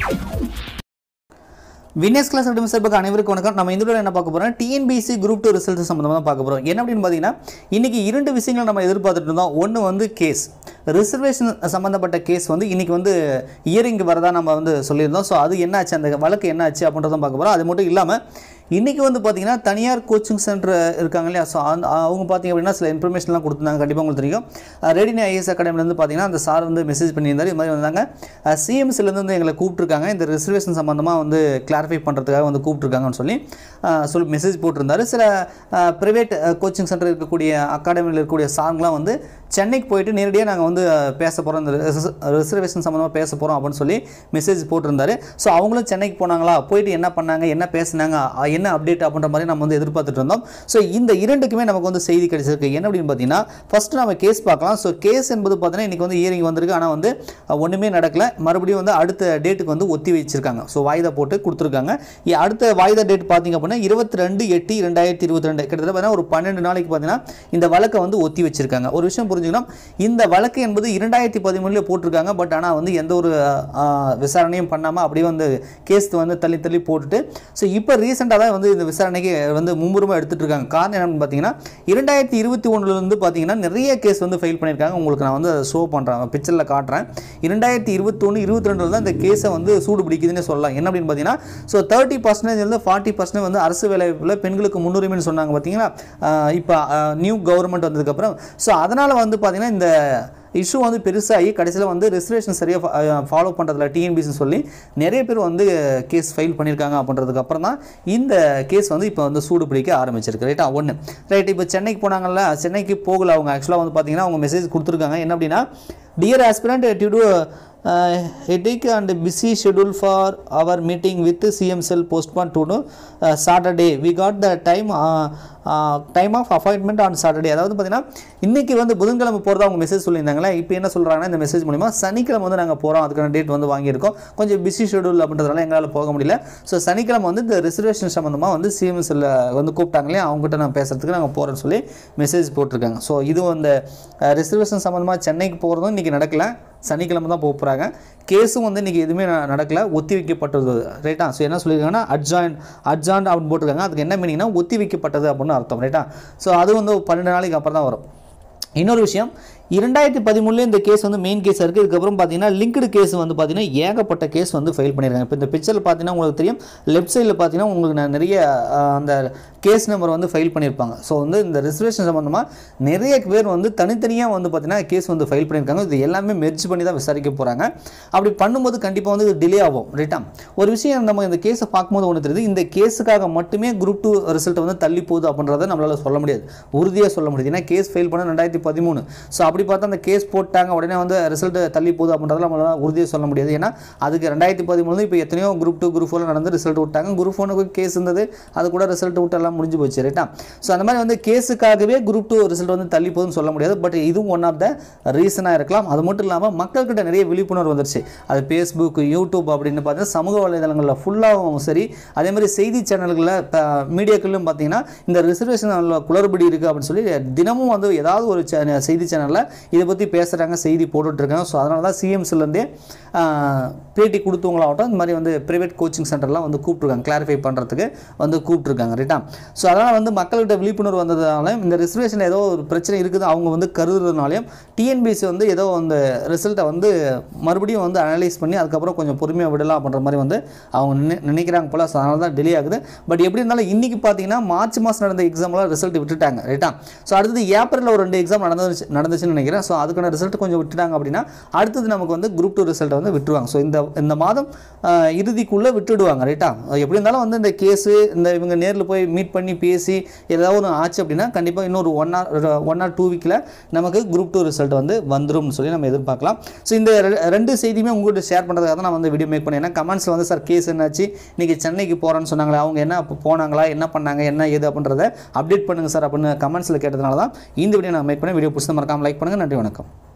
வினேஸ் class academy சார்பாக அனைவருக்கும் வணக்கம் நம்ம இந்த வீடியோவில் என்ன பார்க்க போகிறோம் டிஎன்பிசி குரூப் டூ ரிசல்ட் சம்மந்தமாக தான் பார்க்க போகிறோம் என்ன அப்படின்னு பார்த்தீங்கன்னா இன்றைக்கி இரண்டு விஷயங்கள் நம்ம எதிர்பார்த்துட்டு இருந்தோம் ஒன்று வந்து கேஸ் ரிசர்வேஷன் சம்மந்தப்பட்ட கேஸ் வந்து இன்றைக்கி வந்து இயரிங் வரதா நம்ம வந்து சொல்லியிருந்தோம் ஸோ அது என்னாச்சு அந்த வழக்கு என்னாச்சு அப்படின்றத பார்க்க போகிறோம் அது மட்டும் இல்லாமல் இன்றைக்கி வந்து பார்த்தீங்கன்னா தனியார் கோச்சிங் சென்டர் இருக்காங்க இல்லையா ஸோ அந்த அவங்க பார்த்தீங்க அப்படின்னா சில இன்ஃபர்மேஷன்லாம் கொடுத்துருந்தாங்க கண்டிப்பாக உங்களுக்கு தெரியும் ரெடினி ஐஎஸ் அகாடமிலேருந்து பார்த்தீங்கன்னா அந்த சார் வந்து மெசேஜ் பண்ணியிருந்தார் இது மாதிரி வந்தாங்க சிஎம்சிலேருந்து வந்து எங்களை கூப்பிட்ருக்காங்க இந்த ரிசர்வேஷன் சம்மந்தமாக வந்து கிளாரிஃபை பண்ணுறதுக்காக வந்து கூப்பிட்ருக்காங்கன்னு சொல்லி அஹ், சொல்லி மெசேஜ் போட்டிருந்தாரு சில ப்ரைவேட் கோச்சிங் சென்டர் இருக்கக்கூடிய அகாடமியில் இருக்கக்கூடிய சார்ங்களாம் வந்து சென்னைக்கு போயிட்டு நேரடியாக நாங்கள் வந்து அஹ், பேச போகிறோம் இந்த ரிசர்வேஷன் சம்மந்தமாக பேச போகிறோம் அப்படின்னு சொல்லி மெசேஜ் போட்டிருந்தாரு ஸோ அவங்களும் சென்னைக்கு போனாங்களா போயிட்டு என்ன பண்ணாங்க என்ன பேசுனாங்க அஹ், என்ன அப்டேட் அப்படின்ற மாதிரி நம்ம வந்து எதிர்பார்த்துட்டு இருந்தோம் ஸோ இந்த இரண்டுக்குமே நமக்கு வந்து செய்தி கிடைச்சிருக்கு என்ன அப்படின்னு பார்த்தீங்கன்னா ஃபஸ்ட்டு நம்ம கேஸ் பார்க்கலாம் ஸோ கேஸ் என்பது பார்த்தீங்கன்னா இன்றைக்கி வந்து இயரிங் வந்திருக்கு ஆனால் வந்து அஹ், ஒன்றுமே நடக்கல மறுபடியும் வந்து அடுத்த டேட்டுக்கு வந்து ஒத்தி வச்சிருக்காங்க ஸோ வாய்தா போட்டு கொடுத்துருக்காங்க இ- அடுத்த வாய்தா டேட் பார்த்தீங்க அப்படின்னா இருபத்தி ரெண்டு எட்டு ரெண்டாயிரத்தி இருபத்தி ரெண்டு கிட்டத்தட்ட பார்த்தீங்கன்னா ஒரு பன்னெண்டு நாளைக்கு பார்த்தீங்கன்னா இந்த வழக்கை வந்து ஒத்தி வச்சிருக்காங்க ஒரு விஷயம் புரிஞ்சுக்கணும் இந்த வழக்கு என்பது இரண்டாயிரத்தி பதிமூணுல போட்டிருக்காங்க பட் ஆனால் வந்து எந்த ஒரு அஹ், விசாரணையும் பண்ணாமல் அப்படியே வந்து கேஸ் வந்து தள்ளி தள்ளி போட்டுட்டு ஸோ இப்போ ரீசெண்டாக தான் வந்து இந்த விசாரணைக்கு வந்து மும்முரமாக எடுத்துட்டு இருக்காங்க காரணம் என்னன்னு பார்த்தீங்கன்னா இரண்டாயிரத்தி இருபத்தி ஒன்றுலேருந்து பார்த்தீங்கன்னா நிறைய கேஸ் வந்து ஃபைல் பண்ணியிருக்காங்க உங்களுக்கு நான் வந்து ஷோ பண்ணுறேன் பிக்சரில் காட்டுறேன் இரண்டாயிரத்தி இருபத்தொன்று இருபத்தி ரெண்டில் தான் இந்த கேஸை வந்து சூடு பிடிக்குதுன்னு சொல்லலாம் என்ன அப்படின்னு பார்த்தீங்கன்னா so thirty percentage forty percentage வந்து அரசு வேலைவாய்ப்பில் பெண்களுக்கு முன்னுரிமைன்னு சொன்னாங்க பார்த்தீங்களா ஆஹ் இப்போ நியூ கவர்மெண்ட் வந்ததுக்கப்புறம் ஸோ அதனால் வந்து பார்த்தீங்கன்னா இந்த இஷ்யூ வந்து பெருசாகி கடைசியில் வந்து ரிசர்வேஷன் சரியாக ஃபாலோ பண்ணுறதுல டிஎன்பிசின்னு சொல்லி நிறைய பேர் வந்து கேஸ் ஃபைல் பண்ணியிருக்காங்க அப்படின்றதுக்கு அப்புறம் தான் இந்த கேஸ் வந்து இப்போ வந்து சூடு பிடிக்க ஆரம்பிச்சிருக்கு ரைட்டா ஒன்று ரைட் இப்போ சென்னைக்கு போனாங்கல்ல சென்னைக்கு போகல அவங்க ஆக்சுவலாக வந்து பார்த்தீங்கன்னா அவங்க மெசேஜ் கொடுத்துருக்காங்க என்ன அப்படின்னா dear aspirant due to hectic and busy schedule for our meeting with CM cell postpone to Saturday we got the time time of appointment on Saturday அதாவது பார்த்தீங்கன்னா இன்றைக்கி வந்து புதன்கிழமை போகிறதா அவங்க மெசேஜ் சொல்லியிருந்தாங்களே இப்போ என்ன சொல்கிறாங்கன்னா இந்த மெசேஜ் மூலிமா சனிக்கிழமை வந்து நாங்கள் போகிறோம் அதுக்கான டேட் வந்து வாங்கியிருக்கோம் கொஞ்சம் பிஸி ஷெடியூல் அப்படின்றதுனால எங்களால் போக முடியல ஸோ சனிக்கிழமை வந்து இந்த ரிசர்வேஷன் சம்மந்தமாக வந்து சிஎம்எஸ்ல வந்து கூப்பிட்டாங்களே அவங்ககிட்ட நான் பேசுகிறதுக்கு நாங்கள் போகிறேன்னு சொல்லி மெசேஜ் போட்டிருக்காங்க ஸோ இதுவும் அந்த ரிசர்வேஷன் சம்மந்தமாக சென்னைக்கு போகிறதும் இன்றைக்கி நடக்கல சனிக்கிழமை தான் போக போகிறாங்க கேஸும் வந்து இன்றைக்கி எதுவுமே ந- நடக்கல ஒத்தி வைக்கப்பட்டது ரைட்டா ஸோ என்ன சொல்லியிருக்காங்கன்னா அட்ஜாயின் அட்ஜாண்ட் அப்படின்னு போட்டிருக்காங்க அதுக்கு என்ன மீனிங்னா ஒத்தி வைக்கப்பட்டது அப்படின்னு அர்த்தம் ரைட்டா ஸோ அது வந்து ஒரு பன்னெண்டு நாளைக்கு அப்புறம் தான் வரும் இன்னொரு விஷயம் இரண்டாயிரத்தி பதிமூணுல இந்த கேஸ் வந்து மெயின் கேஸ் இருக்குது இதுக்கப்புறம் பார்த்தீங்கன்னா லிங்க்டு கேஸ் வந்து பார்த்தீங்கன்னா ஏகப்பட்ட கேஸ் வந்து ஃபைல் பண்ணியிருக்காங்க இப்போ இந்த பிக்சரில் பார்த்தீங்கன்னா உங்களுக்கு தெரியும் லெஃப்ட் சைடில் பார்த்தீங்கன்னா உங்களுக்கு நான் நிறைய ஆஹ், அந்த கேஸ் நம்பர் வந்து ஃபைல் பண்ணியிருப்பாங்க ஸோ வந்து இந்த ரிசர்வேஷன் சம்மந்தமாக நிறைய பேர் வந்து தனித்தனியாக வந்து பார்த்தீங்கன்னா கேஸ் வந்து ஃபைல் பண்ணியிருக்காங்க இது எல்லாமே மெர்ஜ் பண்ணி தான் விசாரிக்க போகிறாங்க அப்படி பண்ணும்போது கண்டிப்பாக வந்து டிலே ஆகும் ரைட்டா ஒரு விஷயம் நம்ம இந்த கேஸை பார்க்கும்போது ஒன்று தெரியுது இந்த கேஸுக்காக மட்டுமே குரூப் டூ ரிசல்ட் வந்து தள்ளி போகுது அப்படின்றத நம்மளால் சொல்ல முடியாது உறுதியாக சொல்ல முடியாது ஏன்னா கேஸ் ஃபைல் பண்ண ரெண்டாயிரத்தி பதிமூணு ஸோ அப்படி பார்த்தா அந்த கேஸ் போட்டாங்க உடனே வந்து ரிசல்ட் தள்ளி போகுது அப்படின்றத நம்மளால் உறுதியாக சொல்ல முடியாது ஏன்னா அதுக்கு ரெண்டாயிரத்தி பதிமூணு இப்போ எத்தனையோ குரூப் டூ குரூப் ஃபோரில் நடந்து ரிசல்ட் விட்டாங்க குரூப் ஃபோனுக்கு கேஸ் இருந்தது அது கூட ரிசல்ட் விட்டு எல்லாம் முடிஞ்சு போச்சு ரைட்டா ஸோ அந்த மாதிரி வந்து கேஸுக்காகவே குரூப் டூ ரிசல்ட் வந்து தள்ளி போகுதுன்னு சொல்ல முடியாது பட் இதுவும் ஒன் ஆஃப் த ரீசனாக இருக்கலாம் அது மட்டும் இல்லாமல் மக்கள்கிட்ட நிறைய விழிப்புணர்வு வந்துருச்சு அது ஃபேஸ்புக் யூடியூப் அப்படின்னு பார்த்தீங்கன்னா சமூக வலைதளங்களில் ஃபுல்லாகவும் சரி அதே மாதிரி செய்தி சேனல்களில் மீடியாக்களிலும் பார்த்தீங்கன்னா இந்த ரிசர்வேஷன் குளறுபடி இருக்குது அப்படின்னு சொல்லி தினமும் வந்து ஏதாவது ஒரு சேன- செய்தி சேனலில் இதை பற்றி பேசுகிறாங்க செய்தி போட்டுட்ருக்காங்க ஸோ அதனால தான் சிஎம்ஸ்லேருந்தே பேட்டி கொடுத்தவங்களாகட்டும் இந்த மாதிரி வந்து ப்ரைவேட் கோச்சிங் சென்டர்லாம் வந்து கூப்பிட்ருக்காங்க கிளாரிஃபை பண்ணுறதுக்கு வந்து கூப்பிட்ருக்காங்க ரைட்டா ஸோ அதனால் வந்து மக்கள்கிட்ட விழிப்புணர்வு வந்ததுனாலையும் இந்த ரிசர்வேஷன் ஏதோ ஒரு பிரச்சனை இருக்குது அவங்க வந்து கருதுறதுனாலையும் டிஎன்பிசி வந்து ஏதோ அந்த ரிசல்ட்டை வந்து மறுபடியும் வந்து அனலைஸ் பண்ணி அதுக்கப்புறம் கொஞ்சம் பொறுமையாக விடலாம் அப்படின்ற மாதிரி வந்து அவங்க நினை- நினைக்கிறாங்க போல ஸோ அதனால தான் டிலே ஆகுது பட் எப்படி இருந்தாலும் இன்றைக்கி பார்த்தீங்கன்னா மார்ச் மாதம் நடந்த எக்ஸாம்லாம் ரிசல்ட் விட்டுட்டாங்க ரைட்டா ஸோ அடுத்தது ஏப்ரலில் ஒரு ரெண்டு எக்ஸாம் நடந்துச்சு நடந்துச்சுன்னு நினைக்கிறேன் ஸோ அதுக்கான ரிசல்ட் கொஞ்சம் விட்டுட்டாங்க அப்படின்னா அடுத்தது நமக்கு வந்து குரூப் டூ ரிசல்ட்டை வந்து விட்டுருவாங்க ஸோ இந்த இந்த மாதம் ஆஹ், இறுதிக்குள்ளே விட்டுடுவாங்க ரைட்டா எப்படி இருந்தாலும் வந்து இந்த கேஸு இந்த இவங்க நேரில் போய் மீட் பண்ணி பேசி ஏதாவது ஒன்று ஆச்சு அப்படின்னா கண்டிப்பாக இன்னொரு one or one or two வீக்கில் நமக்கு குரூப் டூ ரிசல்ட் வந்து வந்துரும்னு சொல்லி நம்ம எதிர்பார்க்கலாம் ஸோ இந்த ரெ- ரெண்டு செய்தியுமே உங்கள்கிட்ட ஷேர் பண்ணுறதுக்காக தான் நான் வந்து வீடியோ மேக் பண்ணேன் ஏன்னா கமெண்ட்ஸில் வந்து சார் கேஸ் என்னாச்சு இன்றைக்கி சென்னைக்கு போகிறேன்னு சொன்னாங்களே அவங்க என்ன அப்போ போனாங்களா என்ன பண்ணாங்க என்ன ஏது அப்படின்றத அப்டேட் பண்ணுங்கள் சார் அப்படின்னு கமெண்ட்ஸில் கேட்டதுனால தான் இந்த வீடியோ நான் மேக் பண்ணேன் வீடியோ பிடிச்ச மறக்காமல் லைக் பண்ணுங்கள் நன்றி வணக்கம்